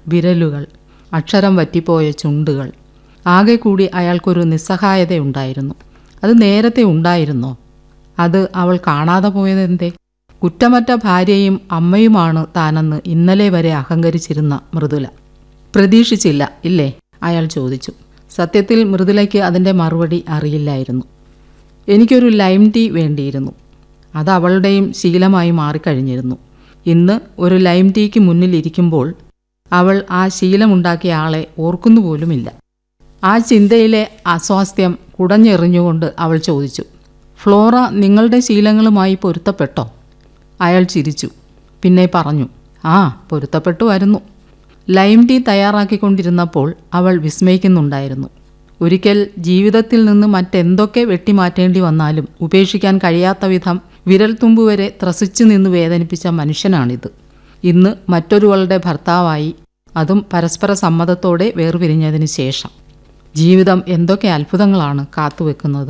വിരലുകൾ അക്ഷരം വറ്റിപ്പോയ ചുണ്ടുകൾ ആകെ കൂടി അയാൾക്കൊരു നിസ്സഹായതയുണ്ടായിരുന്നു അത് നേരത്തെ ഉണ്ടായിരുന്നോ അത് അവൾ കാണാതെ പോയതെന്തേ കുറ്റമറ്റ ഭാര്യയും അമ്മയുമാണ് താനെന്ന് ഇന്നലെ വരെ അഹങ്കരിച്ചിരുന്ന മൃദുല പ്രതീക്ഷിച്ചില്ല ഇല്ലേ അയാൾ ചോദിച്ചു സത്യത്തിൽ മൃദുലയ്ക്ക് അതിൻ്റെ മറുപടി അറിയില്ലായിരുന്നു എനിക്കൊരു ലൈം ടീ വേണ്ടിയിരുന്നു അത് അവളുടെയും ശീലമായി മാറിക്കഴിഞ്ഞിരുന്നു ഇന്ന് ഒരു ലൈം ടീക്ക് മുന്നിലിരിക്കുമ്പോൾ അവൾ ആ ശീലമുണ്ടാക്കിയ ആളെ ഓർക്കുന്നുപോലുമില്ല ആ ചിന്തയിലെ അസ്വാസ്ഥ്യം കുടഞ്ഞെറിഞ്ഞുകൊണ്ട് അവൾ ചോദിച്ചു ഫ്ലോറ നിങ്ങളുടെ ശീലങ്ങളുമായി പൊരുത്തപ്പെട്ടോ അയാൾ ചിരിച്ചു പിന്നെ പറഞ്ഞു ആ പൊരുത്തപ്പെട്ടു വരുന്നു ലൈം ടീ തയ്യാറാക്കിക്കൊണ്ടിരുന്നപ്പോൾ അവൾ വിസ്മയിക്കുന്നുണ്ടായിരുന്നു ഒരിക്കൽ ജീവിതത്തിൽ നിന്ന് മറ്റെന്തൊക്കെ വെട്ടിമാറ്റേണ്ടി വന്നാലും ഉപേക്ഷിക്കാൻ കഴിയാത്ത വിധം വിരൽത്തുമ്പ് വരെ ത്രസിച്ചു നിന്ന് വേദനിപ്പിച്ച മനുഷ്യനാണിത് ഇന്ന് മറ്റൊരുവളുടെ ഭർത്താവായി അതും പരസ്പര സമ്മതത്തോടെ വേർപിരിഞ്ഞതിന് ശേഷം ജീവിതം എന്തൊക്കെ അത്ഭുതങ്ങളാണ് കാത്തുവെക്കുന്നത്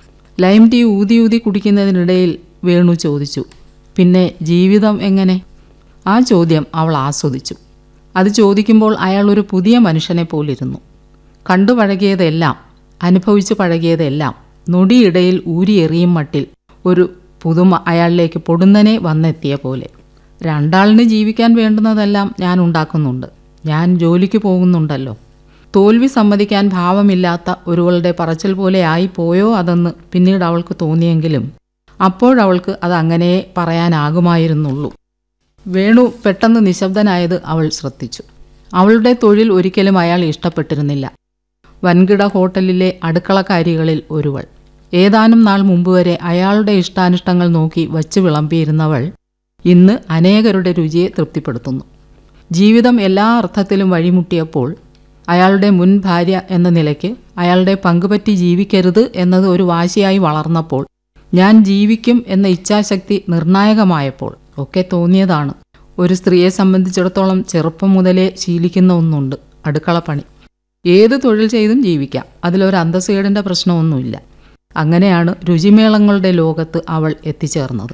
ലൈം ടീ ഊതി ഊതി കുടിക്കുന്നതിനിടയിൽ വേണു ചോദിച്ചു പിന്നെ ജീവിതം എങ്ങനെ ആ ചോദ്യം അവൾ ആസ്വദിച്ചു അത് ചോദിക്കുമ്പോൾ അയാൾ ഒരു പുതിയ മനുഷ്യനെ പോലിരുന്നു കണ്ടു പഴകിയതെല്ലാം അനുഭവിച്ചു പഴകിയതെല്ലാം നൊടിയിടയിൽ ഊരിയെറിയും മട്ടിൽ ഒരു പുതുമ അയാളിലേക്ക് പൊടുന്നനെ വന്നെത്തിയ പോലെ രണ്ടാളിന് ജീവിക്കാൻ വേണ്ടുന്നതെല്ലാം ഞാൻ ഉണ്ടാക്കുന്നുണ്ട് ഞാൻ ജോലിക്ക് പോകുന്നുണ്ടല്ലോ തോൽവി സമ്മതിക്കാൻ ഭാവമില്ലാത്ത ഒരുവളുടെ പറച്ചിൽ പോലെ ആയിപ്പോയോ അതെന്ന് പിന്നീട് അവൾക്ക് തോന്നിയെങ്കിലും അപ്പോഴവൾക്ക് അത് അങ്ങനെ പറയാനാകുമായിരുന്നുള്ളൂ വേണു പെട്ടെന്ന് നിശബ്ദനായത് അവൾ ശ്രദ്ധിച്ചു അവളുടെ തൊഴിൽ ഒരിക്കലും അയാൾ ഇഷ്ടപ്പെട്ടിരുന്നില്ല വൻകിട ഹോട്ടലിലെ അടുക്കളക്കാരികളിൽ ഒരുവൾ ഏതാനും നാൾ മുമ്പ് വരെ അയാളുടെ ഇഷ്ടാനിഷ്ടങ്ങൾ നോക്കി വച്ചു വിളമ്പിയിരുന്നവൾ ഇന്ന് അനേകരുടെ രുചിയെ തൃപ്തിപ്പെടുത്തുന്നു ജീവിതം എല്ലാ അർത്ഥത്തിലും വഴിമുട്ടിയപ്പോൾ അയാളുടെ മുൻ ഭാര്യ എന്ന നിലയ്ക്ക് അയാളുടെ പങ്കുപറ്റി ജീവിക്കരുത് എന്നത് ഒരു വാശിയായി വളർന്നപ്പോൾ ഞാൻ ജീവിക്കും എന്ന ഇച്ഛാശക്തി നിർണായകമായപ്പോൾ ഒക്കെ തോന്നിയതാണ് ഒരു സ്ത്രീയെ സംബന്ധിച്ചിടത്തോളം ചെറുപ്പം മുതലേ ശീലിക്കുന്ന ഒന്നുണ്ട് അടുക്കളപ്പണി ഏത് തൊഴിൽ ചെയ്തും ജീവിക്കാം അതിലൊരു അന്തസ്സേടിൻ്റെ പ്രശ്നമൊന്നുമില്ല അങ്ങനെയാണ് രുചിമേളങ്ങളുടെ ലോകത്ത് അവൾ എത്തിച്ചേർന്നത്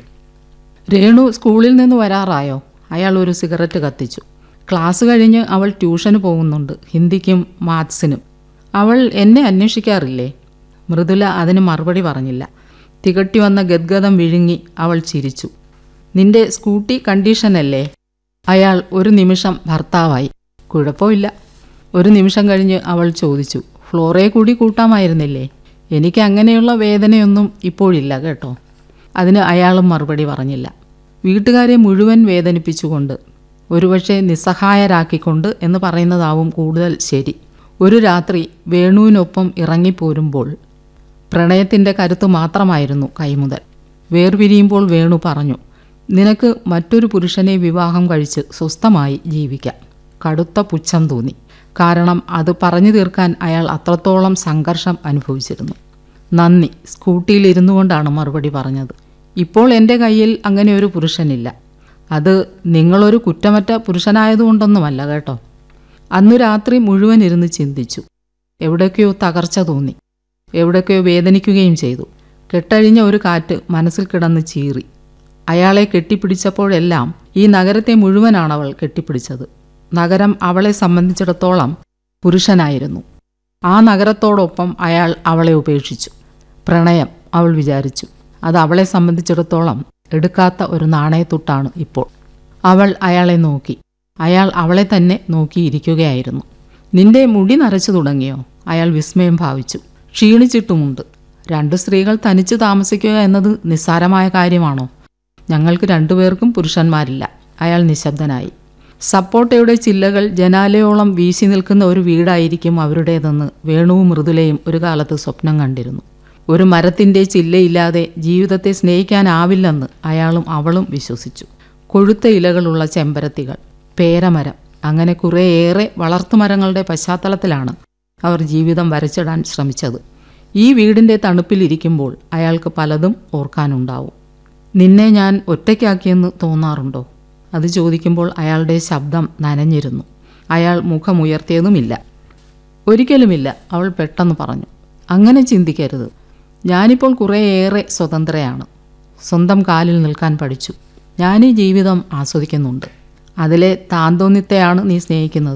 രേണു സ്കൂളിൽ നിന്ന് വരാറായോ അയാൾ ഒരു സിഗരറ്റ് കത്തിച്ചു ക്ലാസ് കഴിഞ്ഞ് അവൾ ട്യൂഷന് പോകുന്നുണ്ട് ഹിന്ദിക്കും മാത്സിനും അവൾ എന്നെ അന്വേഷിക്കാറില്ലേ മൃദുല അതിന് മറുപടി പറഞ്ഞില്ല തികട്ടി വന്ന ഗദ്ഗതം വിഴുങ്ങി അവൾ ചിരിച്ചു നിന്റെ സ്കൂട്ടി കണ്ടീഷനല്ലേ അയാൾ ഒരു നിമിഷം ഭർത്താവായി കുഴപ്പമില്ല ഒരു നിമിഷം കഴിഞ്ഞ് അവൾ ചോദിച്ചു ഫ്ലോറെ കൂടി കൂട്ടാമായിരുന്നില്ലേ എനിക്ക് അങ്ങനെയുള്ള വേദനയൊന്നും ഇപ്പോഴില്ല കേട്ടോ അതിന് അയാളും മറുപടി പറഞ്ഞില്ല വീട്ടുകാരെ മുഴുവൻ വേദനിപ്പിച്ചുകൊണ്ട് ഒരുപക്ഷെ നിസ്സഹായരാക്കിക്കൊണ്ട് എന്ന് പറയുന്നതാവും കൂടുതൽ ശരി ഒരു രാത്രി വേണുവിനൊപ്പം ഇറങ്ങിപ്പോരുമ്പോൾ പ്രണയത്തിൻ്റെ കരുത്ത് മാത്രമായിരുന്നു കൈമുതൽ വേർപിരിയുമ്പോൾ വേണു പറഞ്ഞു നിനക്ക് മറ്റൊരു പുരുഷനെ വിവാഹം കഴിച്ച് സ്വസ്ഥമായി ജീവിക്കാം കടുത്ത പുച്ഛം തോന്നി കാരണം അത് പറഞ്ഞു തീർക്കാൻ അയാൾ അത്രത്തോളം സംഘർഷം അനുഭവിച്ചിരുന്നു നന്ദി സ്കൂട്ടിയിൽ ഇരുന്നു കൊണ്ടാണ് മറുപടി പറഞ്ഞത് ഇപ്പോൾ എൻ്റെ കയ്യിൽ അങ്ങനെ ഒരു പുരുഷനില്ല അത് നിങ്ങളൊരു കുറ്റമറ്റ പുരുഷനായതുകൊണ്ടൊന്നുമല്ല കേട്ടോ അന്നു രാത്രി മുഴുവൻ ഇരുന്ന് ചിന്തിച്ചു എവിടേക്കോ തകർച്ച തോന്നി എവിടേക്കോ വേദനിക്കുകയും ചെയ്തു കെട്ടഴിഞ്ഞ ഒരു കാറ്റ് മനസ്സിൽ കിടന്ന് ചീറി അയാളെ കെട്ടിപ്പിടിച്ചപ്പോഴെല്ലാം ഈ നഗരത്തെ മുഴുവനാണ് അവൾ കെട്ടിപ്പിടിച്ചത് നഗരം അവളെ സംബന്ധിച്ചിടത്തോളം പുരുഷനായിരുന്നു ആ നഗരത്തോടൊപ്പം അയാൾ അവളെ ഉപേക്ഷിച്ചു പ്രണയം അവൾ വിചാരിച്ചു അത് അവളെ സംബന്ധിച്ചിടത്തോളം എടുക്കാത്ത ഒരു നാണയത്തുട്ടാണ് ഇപ്പോൾ അവൾ അയാളെ നോക്കി അയാൾ അവളെ തന്നെ നോക്കിയിരിക്കുകയായിരുന്നു നിന്റെ മുടി നരച്ചു തുടങ്ങിയോ അയാൾ വിസ്മയം ഭാവിച്ചു ക്ഷീണിച്ചിട്ടുമുണ്ട് രണ്ട് സ്ത്രീകൾ തനിച്ച് താമസിക്കുക എന്നത് നിസ്സാരമായ കാര്യമാണോ ഞങ്ങൾക്ക് രണ്ടുപേർക്കും പുരുഷന്മാരില്ല അയാൾ നിശബ്ദനായി സപ്പോട്ടയുടെ ചില്ലകൾ ജനാലയോളം വീശി നിൽക്കുന്ന ഒരു വീടായിരിക്കും അവരുടേതെന്ന് വേണുവും മൃദുലയും ഒരു കാലത്ത് സ്വപ്നം കണ്ടിരുന്നു ഒരു മരത്തിൻ്റെ ചില്ലയില്ലാതെ ജീവിതത്തെ സ്നേഹിക്കാനാവില്ലെന്ന് അയാളും അവളും വിശ്വസിച്ചു കൊഴുത്ത ഇലകളുള്ള ചെമ്പരത്തികൾ പേരമരം അങ്ങനെ കുറേയേറെ വളർത്തുമരങ്ങളുടെ പശ്ചാത്തലത്തിലാണ് അവർ ജീവിതം വരച്ചിടാൻ ശ്രമിച്ചത് ഈ വീടിൻ്റെ തണുപ്പിലിരിക്കുമ്പോൾ അയാൾക്ക് പലതും ഓർക്കാനുണ്ടാവും നിന്നെ ഞാൻ ഒറ്റയ്ക്കാക്കിയെന്ന് തോന്നാറുണ്ടോ അത് ചോദിക്കുമ്പോൾ അയാളുടെ ശബ്ദം നനഞ്ഞിരുന്നു അയാൾ മുഖമുയർത്തിയതുമില്ല ഒരിക്കലുമില്ല അവൾ പെട്ടെന്ന് പറഞ്ഞു അങ്ങനെ ചിന്തിക്കരുത് ഞാനിപ്പോൾ കുറേയേറെ സ്വതന്ത്രയാണ് സ്വന്തം കാലിൽ നിൽക്കാൻ പഠിച്ചു ഞാൻ ഈ ജീവിതം ആസ്വദിക്കുന്നുണ്ട് അതിലെ താന്തോന്നിത്തെയാണ് നീ സ്നേഹിക്കുന്നത്